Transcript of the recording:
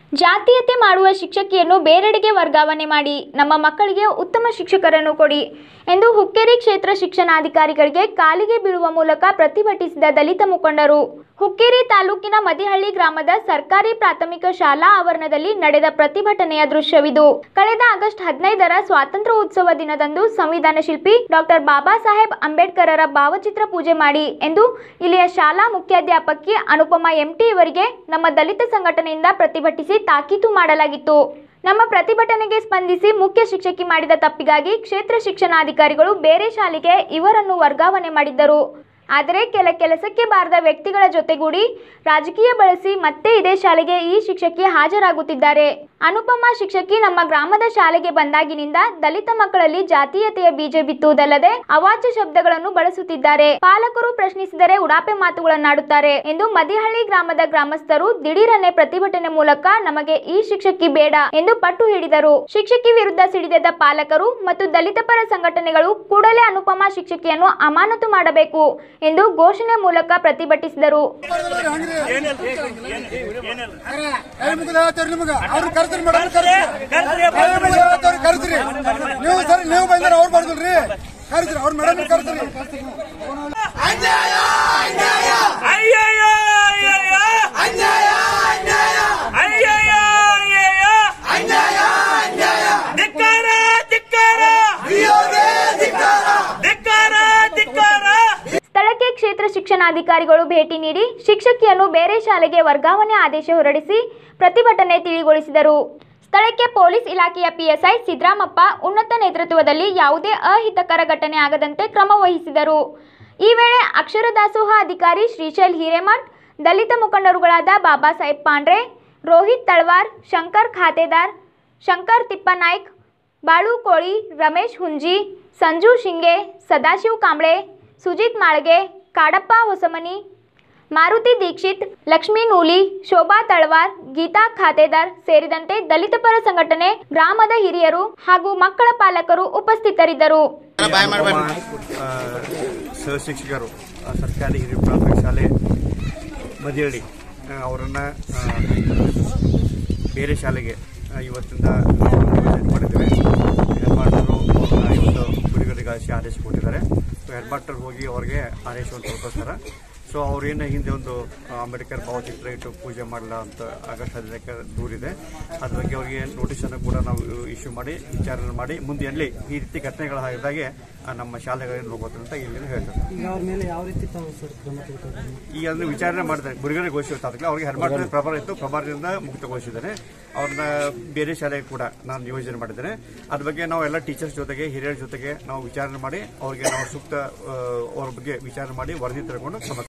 ಜಾತೀಯತೆ ಮಾಡುವ ಶಿಕ್ಷಕಿಯನ್ನು ಬೇರೆಡೆಗೆ ವರ್ಗಾವಣೆ ಮಾಡಿ ನಮ್ಮ ಮಕ್ಕಳಿಗೆ ಉತ್ತಮ ಶಿಕ್ಷಕರನ್ನು ಕೊಡಿ ಎಂದು ಹುಕ್ಕೇರಿ ಕ್ಷೇತ್ರ ಶಿಕ್ಷಣಾಧಿಕಾರಿಗಳಿಗೆ ಕಾಲಿಗೆ ಬೀಳುವ ಮೂಲಕ ಪ್ರತಿಭಟಿಸಿದ ದಲಿತ ಮುಖಂಡರು ಹುಕ್ಕೇರಿ ತಾಲೂಕಿನ ಮದಿಹಳ್ಳಿ ಗ್ರಾಮದ ಸರ್ಕಾರಿ ಪ್ರಾಥಮಿಕ ಶಾಲಾ ಆವರಣದಲ್ಲಿ ನಡೆದ ಪ್ರತಿಭಟನೆಯ ದೃಶ್ಯವಿದು ಕಳೆದ ಆಗಸ್ಟ್ ಹದಿನೈದರ ಸ್ವಾತಂತ್ರ್ಯ ಉತ್ಸವ ದಿನದಂದು ಸಂವಿಧಾನ ಶಿಲ್ಪಿ ಡಾಕ್ಟರ್ ಬಾಬಾ ಸಾಹೇಬ್ ಅಂಬೇಡ್ಕರರ ಭಾವಚಿತ್ರ ಪೂಜೆ ಮಾಡಿ ಎಂದು ಇಲ್ಲಿಯ ಶಾಲಾ ಮುಖ್ಯಾಧ್ಯಾಪಕಿ ಅನುಪಮಾ ಎಂಟಿ ಇವರಿಗೆ ನಮ್ಮ ದಲಿತ ಸಂಘಟನೆಯಿಂದ ಪ್ರತಿಭಟಿಸಿ ತಾಕೀತು ಮಾಡಲಾಗಿತ್ತು ನಮ್ಮ ಪ್ರತಿಭಟನೆಗೆ ಸ್ಪಂದಿಸಿ ಮುಖ್ಯ ಶಿಕ್ಷಕಿ ಮಾಡಿದ ತಪ್ಪಿಗಾಗಿ ಕ್ಷೇತ್ರ ಶಿಕ್ಷಣಾಧಿಕಾರಿಗಳು ಬೇರೆ ಶಾಲೆಗೆ ಇವರನ್ನು ವರ್ಗಾವಣೆ ಮಾಡಿದ್ದರು ಆದರೆ ಕೆಲ ಕೆಲಸಕ್ಕೆ ಬಾರದ ವ್ಯಕ್ತಿಗಳ ಜೊತೆಗೂಡಿ ರಾಜಕೀಯ ಬಳಸಿ ಮತ್ತೆ ಇದೇ ಶಾಲೆಗೆ ಈ ಶಿಕ್ಷಕಿ ಹಾಜರಾಗುತ್ತಿದ್ದಾರೆ ಅನುಪಮಾ ಶಿಕ್ಷಕಿ ನಮ್ಮ ಗ್ರಾಮದ ಶಾಲೆಗೆ ಬಂದಾಗಿನಿಂದ ದಲಿತ ಮಕ್ಕಳಲ್ಲಿ ಜಾತೀಯತೆಯ ಬೀಜ ಬಿತ್ತುವುದಲ್ಲದೆ ಅವಾಚ್ಯ ಶಬ್ದಗಳನ್ನು ಬಳಸುತ್ತಿದ್ದಾರೆ ಪಾಲಕರು ಪ್ರಶ್ನಿಸಿದರೆ ಉಡಾಪೆ ಮಾತುಗಳನ್ನಾಡುತ್ತಾರೆ ಎಂದು ಮದಿಹಳ್ಳಿ ಗ್ರಾಮದ ಗ್ರಾಮಸ್ಥರು ದಿಢೀರನೆ ಪ್ರತಿಭಟನೆ ಮೂಲಕ ನಮಗೆ ಈ ಶಿಕ್ಷಕಿ ಬೇಡ ಎಂದು ಪಟ್ಟು ಹಿಡಿದರು ಶಿಕ್ಷಕಿ ವಿರುದ್ಧ ಸಿಡಿದೆದ್ದ ಪಾಲಕರು ಮತ್ತು ದಲಿತ ಪರ ಸಂಘಟನೆಗಳು ಕೂಡಲೇ ಅನುಪಮಾ ಶಿಕ್ಷಕಿಯನ್ನು ಅಮಾನತು ಮಾಡಬೇಕು ಎಂದು ಘೋಷಣೆ ಮೂಲಕ ಪ್ರತಿಭಟಿಸಿದರು ಕೈ ಮುಗಿದ ಹೇಳ್ತಾರೆ ನಿಮ್ಗ ಅವ್ರು ಕರ್ತೀರಿ ಮೇಡಮ್ ಕರ್ತೀರಿ ಕೈ ಮುಗಿದ ಹೇಳ್ತಾರೆ ಕರ್ತೀರಿ ನೀವು ಸರಿ ನೀವು ಬಂದ್ರೆ ಅವ್ರು ಬರ್ದಿಲ್ರಿ ಕರ್ತೀರಿ ಅವ್ರ ಮೇಡಮ್ ಕರ್ತೀರಿ ಅಯ್ಯಯ್ಯ ಅಯ್ಯಯ್ಯ ಅಯ್ಯಯ್ಯ ಅಯ್ಯಯ್ಯ ಧಿಕ್ಕಾರ ಧಿಕ್ಕಾರ ಧಿಕ್ಕಾರ ಧಿಕ್ಕಾರ ಸ್ಥಳಕ್ಕೆ ಕ್ಷೇತ್ರ ಶಿಕ್ಷಣಾಧಿಕಾರಿಗಳು ಭೇಟಿ ನೀಡಿ ಶಿಕ್ಷಕಿಯನ್ನು ಬೇರೆ ಶಾಲೆಗೆ ವರ್ಗಾವಣೆ ಆದೇಶ ಹೊರಡಿಸಿ ಪ್ರತಿಭಟನೆ ತಿಳಿಗೊಳಿಸಿದರು ಸ್ಥಳಕ್ಕೆ ಪೊಲೀಸ್ ಇಲಾಖೆಯ ಪಿಎಸ್ಐ ಸಿದ್ದರಾಮಪ್ಪ ಉನ್ನತ ನೇತೃತ್ವದಲ್ಲಿ ಯಾವುದೇ ಅಹಿತಕರ ಘಟನೆ ಆಗದಂತೆ ಕ್ರಮ ವಹಿಸಿದರು ಈ ವೇಳೆ ಅಕ್ಷರ ದಾಸೋಹ ಅಧಿಕಾರಿ ಶ್ರೀಶೈಲ್ ಹಿರೇಮಠ್ ದಲಿತ ಮುಖಂಡರುಗಳಾದ ಬಾಬಾ ಸಾಹೇಬ್ ಪಾಂಡ್ರೆ ರೋಹಿತ್ ತಳವಾರ್ ಶಂಕರ್ ಖಾತೆದಾರ್ ಶಂಕರ್ ತಿಪ್ಪನಾಯ್ಕ್ ಬಾಳು ಕೋಳಿ ರಮೇಶ್ ಹುಂಜಿ ಸಂಜು ಶಿಂಗೆ ಸದಾಶಿವ್ ಕಾಂಬ್ಳೆ ಸುಜಿತ್ ಮಾಳ್ಗೆ ಕಾಡಪ್ಪ ಹೊಸಮನಿ ಮಾರುತಿ ದೀಕ್ಷಿತ್ ಲಕ್ಷ್ಮೀ ನೂಲಿ ಶೋಭಾ ತಳವಾರ್ ಗೀತಾ ಖಾತೆದಾರ್ ಸೇರಿದಂತೆ ದಲಿತ ಪರ ಸಂಘಟನೆ ಗ್ರಾಮದ ಹಿರಿಯರು ಹಾಗೂ ಮಕ್ಕಳ ಪಾಲಕರು ಉಪಸ್ಥಿತರಿದ್ದರು ನಮ್ಮ ಆ, ಸಹಶಿಕ್ಷಕರು ಆ, ಸರ್ಕಾರಿ ಹಿರಿಯ ಪ್ರಾಥಮಿಕ ಶಾಲೆ ಮದಿಹಳ್ಳಿ ಅವರನ್ನು ಬೇರೆ ಶಾಲೆಗೆ ಆ, ಇವತ್ತಿಂದ ನಾವು ನಿಯೋಜನೆ ಮಾಡಿದ್ದೇವೆ ಹೆಡ್ ಮಾಸ್ಟರು ಅವ್ರನ್ನ ಇವತ್ತು ಬಿಡುಗಡೆಗಾಗಿ ಆದೇಶ ಕೊಟ್ಟಿದ್ದಾರೆ ಸೊ ಹೆಡ್ ಮಾಸ್ಟರ್ ಹೋಗಿ ಅವ್ರಿಗೆ ಆದೇಶವನ್ನು ತಲುಪಿಸ್ತಾರೆ ಸೊ ಅವ್ರೇನು ಹಿಂದೆ ಒಂದು ಆ, ಅಂಬೇಡ್ಕರ್ ಭಾವಚಿತ್ರ ಇಟ್ಟು ಪೂಜೆ ಮಾಡಲ್ಲ ಅಂತ ಆಗಸ್ಟ್ ಹದಿನೈದಕ್ಕೆ ದೂರಿದೆ ಅದ್ರ ಬಗ್ಗೆ ಅವರಿಗೆ ನೋಟಿಸನ್ನು ಕೂಡ ನಾವು ಇಶ್ಯೂ ಮಾಡಿ ವಿಚಾರಣೆ ಮಾಡಿ ಮುಂದೆ ಎಲ್ಲಿ ಈ ರೀತಿ ಘಟನೆಗಳು ಆಗಿದಾಗೆ ಆ, ನಮ್ಮ ಶಾಲೆಗಳಿಗೆ ಹೋಗೋದು ಅಂತ ಇಲ್ಲಿ ಹೇಳ್ತಾರೆ ಈಗ ಅವ್ರ ಮೇಲೆ ಯಾವ ರೀತಿ ತಾವು ಸರ್ ಕ್ರಮ ತೆಗೆದುಕೊಂಡ್ರಿ? ಈಗ ಅದನ್ನು ವಿಚಾರಣೆ ಮಾಡಿದ್ದಾರೆ ಬಿಡುಗಡೆ ಘೋಷಿಸಿರ್ತಾರೆ ಅವ್ರಿಗೆ ಹೆಡ್ ಮಾಸ್ಟರ್ ಪ್ರಭಾರ ಇತ್ತು ಪ್ರಭಾರದಿಂದ ಮುಕ್ತಗೊಳಿಸಿದ್ದಾರೆ ಅವ್ರನ್ನ ಬೇರೆ ಶಾಲೆಗೆ ಕೂಡ ನಾನು ನಿಯೋಜನೆ ಮಾಡಿದ್ದೇನೆ ಅದ್ರ ಬಗ್ಗೆ ನಾವು ಎಲ್ಲ ಟೀಚರ್ಸ್ ಜೊತೆಗೆ ಹಿರಿಯರ ಜೊತೆಗೆ ನಾವು ವಿಚಾರಣೆ ಮಾಡಿ ಅವ್ರಿಗೆ ನಾವು ಸೂಕ್ತ ಆ, ಅವ್ರ ಬಗ್ಗೆ ವಿಚಾರಣೆ ಮಾಡಿ ವರದಿ ತಗೊಂಡು ಕ್ರಮ